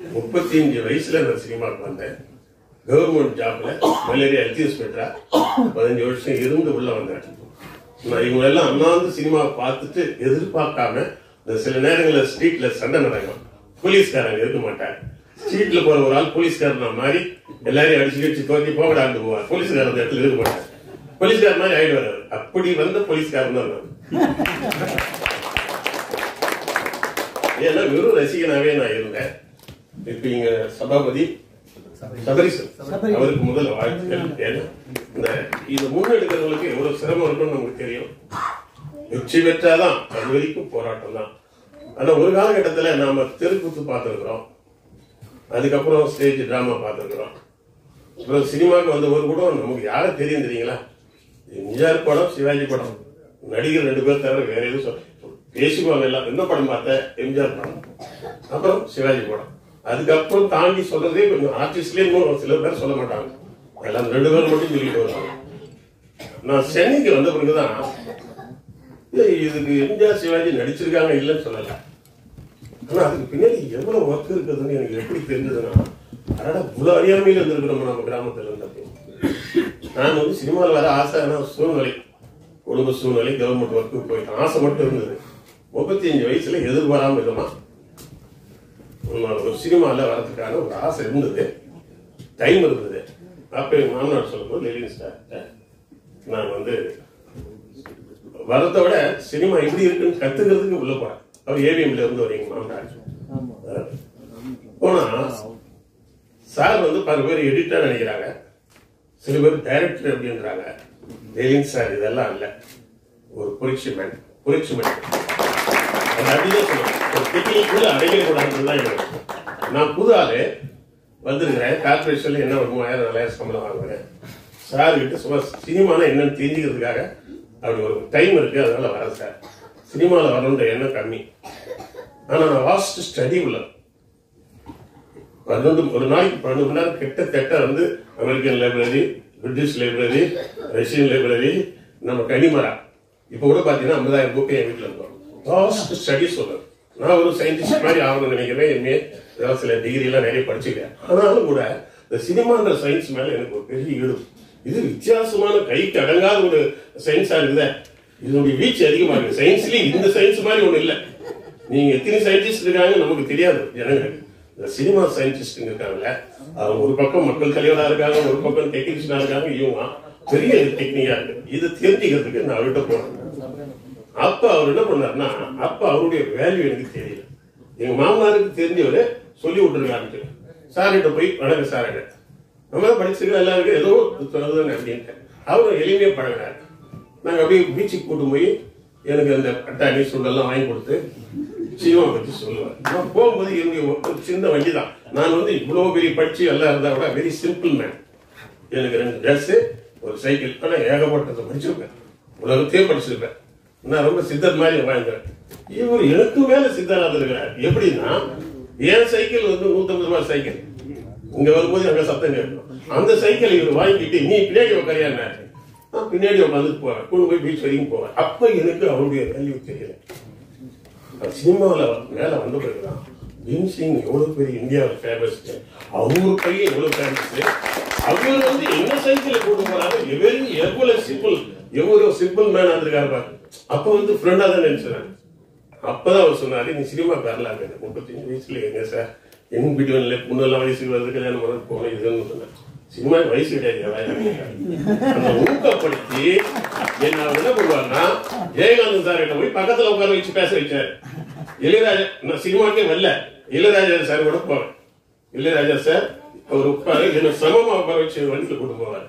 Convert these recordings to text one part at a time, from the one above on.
முப்பத்தி அஞ்சு வயசுல நான் சினிமாவுக்கு வந்தேன் கவர்மெண்ட் ஜாப்ல மலேரியா ஹெல்த் இன்ஸ்பெக்டரா பதினஞ்சு வருஷம் இருந்து உள்ள வந்தேன் நான் இவங்க எல்லாம் அண்ணாந்து சினிமா பார்த்துட்டு எதிர்பார்க்காம இந்த சில நேரங்கள்ல ஸ்ட்ரீட்ல சண்டை நடக்கும் போலீஸ்காரங்க இருக்க மாட்டாங்க ஸ்ட்ரீட்ல போற ஒரு ஆள் போலீஸ்காரன் மாதிரி எல்லாரையும் அடிச்சு அடிச்சு தோத்தி போகடாண்டு போவார் போலீஸ்காரன் அந்த இடத்துல இருக்க மாட்டாங்க போலீஸ்காரன் மாதிரி ஆயிடுவார் அவர். அப்படி வந்த போலீஸ்காரன் தான் நான் ஏன்னா வெறும் ரசிகனாவே நான் இருந்தேன் இப்ப இங்க சபாபதி சபரிசன் அவருக்கு முதல் வாழ்த்துக்கள் ஏன்னா இந்த இது முன்னெடுக்கிறவங்களுக்கு எவ்வளவு சிரமம் இருக்கும்னு நமக்கு தெரியும் வெற்றி பெற்றாதான் அது வரைக்கும் போராட்டம் தான் ஆனா ஒரு காலகட்டத்துல நாம தெருக்கூத்து பார்த்திருக்கிறோம் அதுக்கப்புறம் ஸ்டேஜ் டிராமா பார்த்திருக்கிறோம் அப்புறம் சினிமாவுக்கு வந்த ஒரு கூட நமக்கு யாரை தெரியும் தெரியுங்களா எம்ஜிஆர் படம் சிவாஜி படம் நடிகர் ரெண்டு பேர் தவிர வேற எதுவும் சொல்ல பேசிக்குவாங்க எல்லாம் என்ன படம் பார்த்த எம்ஜிஆர் படம் அப்புறம் சிவாஜி படம் அதுக்கப்புறம் தாண்டி சொல்றதே கொஞ்சம் ஆர்டிஸ்ட்லயே இன்னும் சில பேர் சொல்ல மாட்டாங்க எல்லாம் ரெண்டு பேர் மட்டும் சொல்லிட்டு வருவாங்க நான் சென்னைக்கு வந்த பிறகுதான் ஏய், இதுக்கு எம்ஜிஆர் சிவாஜி நடிச்சிருக்காங்க இல்லைன்னு சொல்லல ஆனா அதுக்கு பின்னாடி எவ்வளவு ஒர்க் இருக்குதுன்னு எனக்கு எப்படி தெரிஞ்சதுன்னா அடடா இவ்வளவு அறியாமையில இருந்திருக்கிறோம் நம்ம கிராமத்துல இருந்தப்போ நான் வந்து சினிமாவில் வர ஆசை ஆனா சூழ்நிலை குடும்ப சூழ்நிலை கவர்மெண்ட் ஒர்க்கு போயிட்டேன் ஆசை மட்டும் இருந்தது முப்பத்தி அஞ்சு வயசுல எதிர்பாராம விதமா நான் ஒரு சினிமாவில் வரதுக்கான ஒரு ஆசை இருந்தது டைம் இருந்தது அப்ப எங்க மாமனார் சொல்லும்போது லெலின் சார் நான் வந்து வரதை விட சினிமா எப்படி இருக்குன்னு கத்துக்கிறதுக்கு உள்ள போறேன் அவர் ஏவிஎம்ல இருந்து வரீங்க மாமனார் போனா சார் வந்து பல பேர் எடிட்டர் நினைக்கிறாங்க சில பேர் டைரக்டர் அப்படின்றாங்க லெலின் சார் இதெல்லாம் இல்ல ஒரு புரட்சி மேன் புரட்சி மேன் அது அப்படிதான் சொல்லுவேன் ஒரு டெக்னிக்குள்ள அடையில கூடாதுன்னு தான் எனக்கு நான் புது ஆளு வந்திருக்கிறேன் கார்பரேஷன்ல என்ன ஒரு மூவாயிரம் நாலாயிரம் சம்பளம் வாங்குறேன் சார் கிட்ட சும்மா சினிமானா என்னன்னு தெரிஞ்சுக்கிறதுக்காக அப்படி ஒரு டைம் இருக்கு அதனால வரேன் சார் சினிமாவில் வரணுன்ற எண்ணம் கம்மி ஆனா நான் வாஸ்ட் ஸ்டடி உள்ள பன்னெண்டு ஒரு நாளைக்கு பன்னெண்டு மணி நேரம் கிட்டத்தட்ட வந்து American library British library Russian library நம்ம கனிமரா இப்ப கூட பாத்தீங்கன்னா ஐம்பதாயிரம் புக்கு என் வீட்டுல இருக்கும் லாஸ்ட் ஸ்டடி சொல்லுவேன் நான் ஒரு சயின்டிஸ்ட் மாதிரி ஆகணும்னு நினைக்கிறேன் எம்ஏ ஏதாவது சில டிகிரி எல்லாம் நிறைய படிச்சுக்கிறேன் ஆனாலும் கூட இந்த சினிமான்ற சயின்ஸ் மேல எனக்கு ஒரு பெரிய ஈடு இது வித்தியாசமான கைக்கு அடங்காத ஒரு சயின்ஸா இருக்குதே இதனுடைய வீச்சு அதிகமா இருக்கு சயின்ஸ்லயும் இந்த சயின்ஸ் மாதிரி ஒண்ணு இல்ல நீங்க எத்தனை சயின்டிஸ்ட் இருக்காங்க நமக்கு தெரியாது ஜனங்களுக்கு இந்த சினிமா சயின்டிஸ்ட் இருக்காங்கல்ல அவங்க ஒரு பக்கம் மக்கள் தலைவரா இருக்காங்க ஒரு பக்கம் டெக்னீஷியனா இருக்காங்க இவங்க பெரிய டெக்னிக்கா இருக்கு இது தெரிஞ்சுக்கிறதுக்கு நான் அவர்கிட்ட போனேன் அப்ப அவர் என்ன பண்ணாருன்னா அப்ப அவருடைய வேல்யூ எனக்கு தெரியல எங்க மாமனாருக்கு தெரிஞ்சவரு சொல்லி விட்டுருக்காரு சார் கிட்ட போய் வணக்கம் சார் நம்ம தான் படிச்சிருக்கோம் எல்லாம் இருக்கு ஏதோ சொல்லுதுன்னு அப்படின்ட்டு அவரும் எளிமையா பழகினாரு நாங்க அப்படியே பீச்சுக்கு கூட்டு போய் எனக்கு அந்த பட்டாணி சுண்டெல்லாம் வாங்கி கொடுத்து சினிமா பத்தி சொல்லுவார் நான் போகும்போது என்னுடைய ஒரு சின்ன வண்டி தான் நான் வந்து இவ்வளவு பெரிய படிச்சு எல்லாம் இருந்தா கூட வெரி சிம்பிள் மேன் எனக்கு ரெண்டு ட்ரெஸ் ஒரு சைக்கிள் ஆனா ஏகப்பட்டதை படிச்சிருப்பேன் உலகத்தையே படிச்சிருப்பேன் நான் ரொம்ப சித்தர் மாதிரி வாழ்ந்தேன் இவர் எனக்கு மேல சித்தராக இருக்கிறார் எப்படின்னா என் சைக்கிள் வந்து நூத்தம்பது ரூபாய் சைக்கிள் இங்க வரும்போது அங்க சத்தம் கேட்கும் அந்த சைக்கிள் இவர் வாங்கிட்டு நீ பின்னாடி உட்காரியா நான் பின்னாடி உட்காந்துட்டு போவேன் கொண்டு போய் பீச் வரைக்கும் போவேன் அப்ப எனக்கு அவருடைய வேல்யூ தெரியல சினிமாவில் மேல வந்த பிறகுதான் பீம் சிங் எவ்வளவு பெரிய இந்தியாவில் ஃபேமஸ் அவரு பையன் எவ்வளவு ஃபேமஸ் அவர் வந்து என்ன சைக்கிள் கூட்டு போறாரு வெரி எவ்வளவு சிம்பிள் எவ்வளவு சிம்பிள் மேன் இருந்திருக்காரு பாரு அப்ப வந்து ஃப்ரெண்டா தான் நினைச்சேன் அப்பதான் அவர் சொன்னாரு நீ சினிமா வரலாங்க முப்பத்தஞ்சு வயசுல எங்க சார் எங்க வீட்டு முன்னெல்லாம் வயசுக்கு வருது கல்யாணம் பண்ண போனேன் இதுன்னு சொன்னேன் சினிமா வயசு கிடையாது அந்த ஊக்கப்படுத்தி என்ன அவர் என்ன பண்ணுவாருன்னா ஜெயகாந்தன் சார் கிட்ட போய் பக்கத்துல உட்கார வச்சு பேச வச்சாரு இளையராஜா நான் சினிமாக்கே வரல இளையராஜா சார் கூட போவேன் இளையராஜா சார் அவர் உட்கார என்ன சமமா உட்கார வச்சு வண்டியில கூட்டு போவார்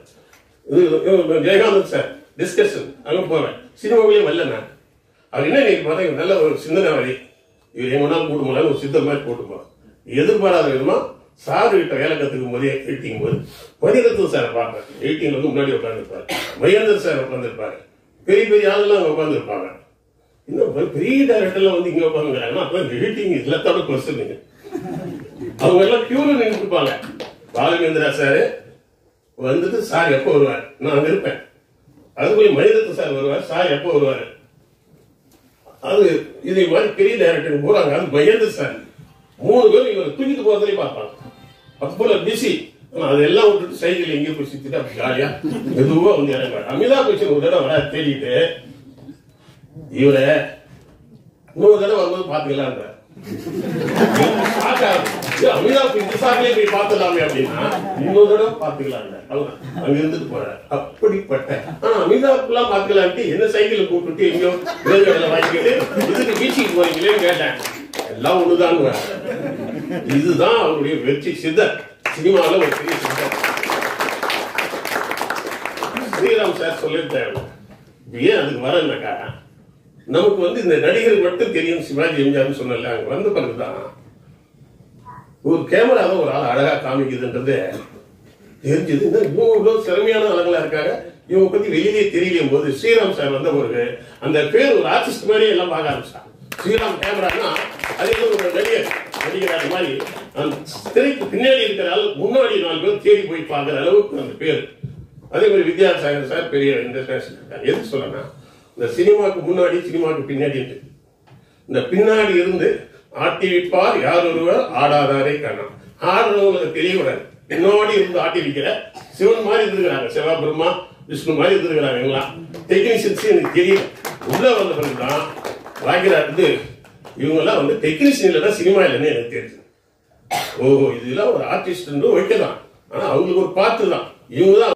இது ஜெயகாந்தன் சார் டிஸ்கஷன் அங்க போவேன் சினிமாவிலேயே வரல நான் அவர் என்ன நீங்க பார்த்தா இவர் நல்ல ஒரு சிந்தனைவாதி இவர் எங்க வேணாலும் கூட்டு போனாலும் ஒரு சித்தர் மாதிரி கூட்டு போவார் எதிர்பாராத விதமா சார் கிட்ட வேலை கத்துக்கும் போதே எயிட்டிங் போது மணிரத்னம் சார் பார்ப்பேன் எயிட்டீன்ல வந்து முன்னாடி உட்காந்துருப்பாரு மகேந்தர் சார் உட்காந்துருப்பாரு பெரிய பெரிய ஆளுலாம் அங்க உட்காந்துருப்பாங்க இன்னும் பெ- பெரிய டைரக்டர்லாம் வந்து இங்க உட்காந்துங்கிறாங்கன்னா அப்ப எடிட்டிங் எல்லாத்தோட கொஸ்டின் அவங்க எல்லாம் கியூல நின்று இருப்பாங்க பாலகேந்திரா சார் வந்துட்டு சார் எப்போ வருவார் நான் அங்க இருப்பேன் அது போய் மணிரத்னம் சார் வருவார் சார் எப்போ வருவார் அது இதே மாதிரி பெரிய டைரக்டர் போறாங்க அது மகேந்தர் சார் மூணு பேரும் இவரை தூக்கிட்டு போறதுலயே பார்ப்பாங்க அப்போல பிஸி அதெல்லாம் விட்டுட்டு சைக்கிள் எங்கேயும் போய் சுத்திட்டு அப்படி ஜாலியா மெதுவா வந்து இறங்குவார் அமிதாப் பச்சன் ஒரு தடவை வர தேடிட்டு இவரை இன்னொரு தடவை வரும்போது பாத்துக்கலான்ற அமிதாப் இந்த சாக்கிலே போய் பார்த்துலாமே அப்படின்னா இன்னொரு தடவை பாத்துக்கலான்ற அவ்வளவுதான் அங்க இருந்துட்டு போறாரு அப்படிப்பட்ட ஆனா அமிதாப் எல்லாம் பாத்துக்கலான்ட்டு என்ன சைக்கிள் கூப்பிட்டு எங்கேயோ வேர்கடலை வாங்கிக்கிட்டு இதுக்கு பீச்சுக்கு போறீங்களேன்னு கேட்டேன் எல்லாம் ஒண்ணுதான் இதுதான் அவருடைய வெற்றி சித்தர் சினிமால ஒரு பெரிய சித்தர் ஸ்ரீராம் சார் சொல்லியிருக்காரு ஏன் அதுக்கு வரேன்னாக்கா நமக்கு வந்து இந்த நடிகர் மட்டும் தெரியும் சிவாஜி எம்ஜிஆர்னு சொன்னல அங்க வந்த பிறகுதான் ஒரு கேமரா தான் ஒரு ஆள் அழகா காமிக்குதுன்றது தெரிஞ்சது இந்த இவங்க இவ்வளவு திறமையான ஆளுங்களா இருக்காங்க இவங்க பத்தி வெளியிலே தெரியலையும் போது ஸ்ரீராம் சார் வந்த ஒரு அந்த பேர் ஒரு ஆர்டிஸ்ட் மாதிரியே எல்லாம் பார்க்க ஆரம்பிச்சான் ஸ்ரீராம் கேமரானா அது ஏதோ ஒரு நடிகர் நடிகர் அது மாதிரி அந்த திரைக்கு பின்னாடி இருக்கிற ஆள் முன்னாடி நாலு பேர் தேடி போய் பார்க்குற அளவுக்கு அந்த பேர் அதே மாதிரி வித்யாசாகர் சார் பெரிய இன்டர்நேஷனல் இருக்காரு எதுக்கு சொல்லனா இந்த சினிமாவுக்கு முன்னாடி சினிமாவுக்கு பின்னாடி இருக்கு இந்த பின்னாடி இருந்து ஆட்டி வைப்பார் யார் ஒருவர் ஆடாதாரே காணாம் ஆடுறவங்களுக்கு தெரியக்கூடாது பின்னாடி இருந்து ஆட்டி வைக்கிற சிவன் மாதிரி இருந்திருக்கிறாங்க சிவா பிரம்மா விஷ்ணு மாதிரி இருந்திருக்கிறாங்க எல்லாம் டெக்னீஷியன்ஸ் எனக்கு தெரியல உள்ள வந்த பிறகுதான் ராகிராஜ் வந்து இவங்க எல்லாம் வந்து டெக்னீஷியன் இல்லைன்னா சினிமா இல்லைன்னு எனக்கு தெரியுது ஓ இதெல்லாம் ஒரு ஆர்டிஸ்ட் வைக்கலாம் ஆனா அவங்களுக்கு ஒரு பாட்டு தான் இவங்க தான்